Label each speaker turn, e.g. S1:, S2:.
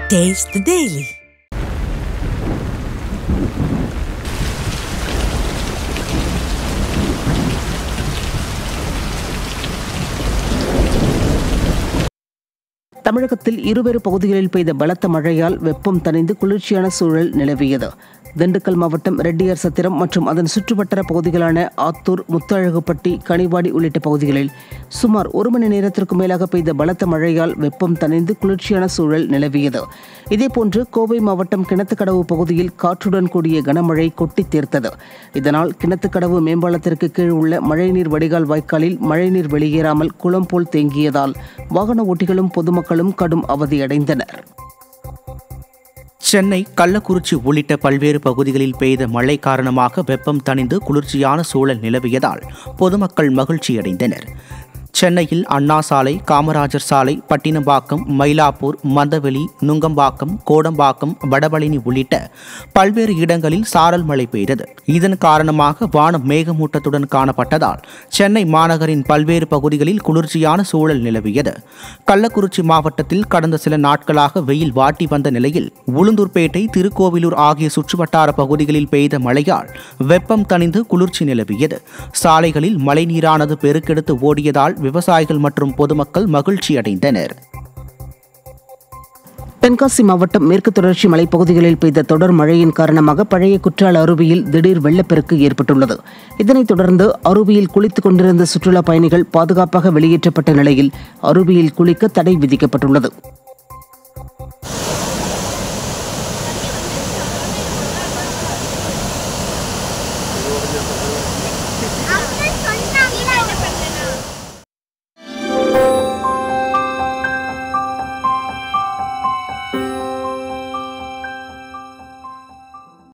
S1: Taste the Daily.
S2: தமிழகத்தில் இருவேறு பகுதிகளில் பெய்த பலத்த மழையால் வெப்பம் தணிந்து குளிர்ச்சியான சூழல் நிலவியது திண்டுக்கல் மாவட்டம் ரெட்டியார் சத்திரம் மற்றும் அதன் சுற்றுவட்டார பகுதிகளான ஆத்தூர் முத்தழகுப்பட்டி கனிவாடி உள்ளிட்ட பகுதிகளில் சுமார் ஒரு மணி நேரத்திற்கு மேலாக பெய்த பலத்த மழையால் வெப்பம் தணிந்து குளிர்ச்சியான சூழல் நிலவியது இதேபோன்று கோவை மாவட்டம் கிணத்துக்கடவு பகுதியில் காற்றுடன் கூடிய கனமழை கொட்டி தீர்த்தது இதனால் கிணத்துக்கடவு மேம்பாலத்திற்கு கீழ் உள்ள மழைநீர் வடிகால் வாய்க்காலில் மழைநீர் வெளியேறாமல் குளம் போல் தேங்கியதால் வாகன ஓட்டிகளும் பொதுமக்களும் கடும் அவதியடைந்தனர்
S3: சென்னை கள்ளக்குறிச்சி உள்ளிட்ட பல்வேறு பகுதிகளில் பெய்த மழை காரணமாக வெப்பம் தணிந்து குளிர்ச்சியான சூழல் நிலவியதால் பொதுமக்கள் மகிழ்ச்சியடைந்தனர் சென்னையில் அண்ணா சாலை காமராஜர் சாலை பட்டினப்பாக்கம் மயிலாப்பூர் மந்தவெளி நுங்கம்பாக்கம் கோடம்பாக்கம் வடபழனி உள்ளிட்ட பல்வேறு இடங்களில் சாரல் மழை பெய்தது இதன் காரணமாக வானம் மேகமூட்டத்துடன் காணப்பட்டதால் சென்னை மாநகரின் பல்வேறு பகுதிகளில் குளிர்ச்சியான சூழல் நிலவியது கள்ளக்குறிச்சி மாவட்டத்தில் கடந்த சில நாட்களாக வெயில் வாட்டி வந்த நிலையில் உளுந்தூர்பேட்டை திருக்கோவிலூர் ஆகிய சுற்றுவட்டார பகுதிகளில் பெய்த மழையால் வெப்பம் தணிந்து குளிர்ச்சி நிலவியது சாலைகளில் மழைநீரானது பெருக்கெடுத்து ஓடியதால் விவசாயிகள் மற்றும் பொதுமக்கள் மகிழ்ச்சி அடைந்தனர்
S2: தென்காசி மாவட்டம் மேற்கு தொடர்ச்சி மலைப்பகுதிகளில் பெய்த தொடர் மழையின் காரணமாக பழைய குற்றால அருவியில் திடீர் வெள்ளப்பெருக்கு ஏற்பட்டுள்ளது இதனைத் தொடர்ந்து அருவியில் குளித்துக் கொண்டிருந்த சுற்றுலா பயணிகள் பாதுகாப்பாக வெளியேற்றப்பட்ட நிலையில் அருவியில் குளிக்க தடை விதிக்கப்பட்டுள்ளது